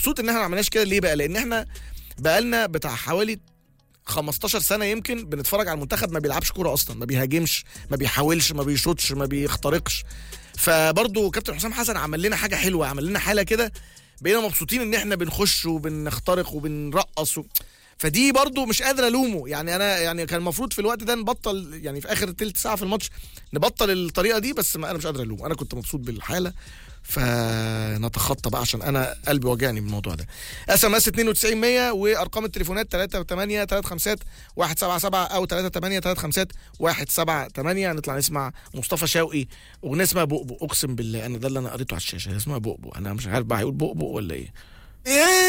مبسوط ان احنا ما عملناش كده ليه بقى لان احنا بقالنا بتاع حوالي 15 سنه يمكن بنتفرج على المنتخب ما بيلعبش كوره اصلا ما بيهاجمش ما بيحاولش ما بيشوطش ما بيخترقش فبرضه كابتن حسام حسن عمل لنا حاجه حلوه عمل لنا حاله كده بقينا مبسوطين ان احنا بنخش وبنخترق وبنرقص و... فدي برضو مش قادر الومه يعني انا يعني كان المفروض في الوقت ده نبطل يعني في اخر تلت ساعه في الماتش نبطل الطريقه دي بس ما انا مش قادر الومه انا كنت مبسوط بالحاله فنتخطى بقى عشان انا قلبي وجعني من الموضوع ده اس ام اس 92 100 وارقام التليفونات 3 8 3 5 1 7 7 او 3 8 3 5 1 7 8 نطلع نسمع مصطفى شوقي اغنيه اسمها بؤبؤ اقسم بالله انا ده اللي انا قريته على الشاشه اسمها بؤبؤ انا مش عارف بقى هيقول بؤبؤ ولا ايه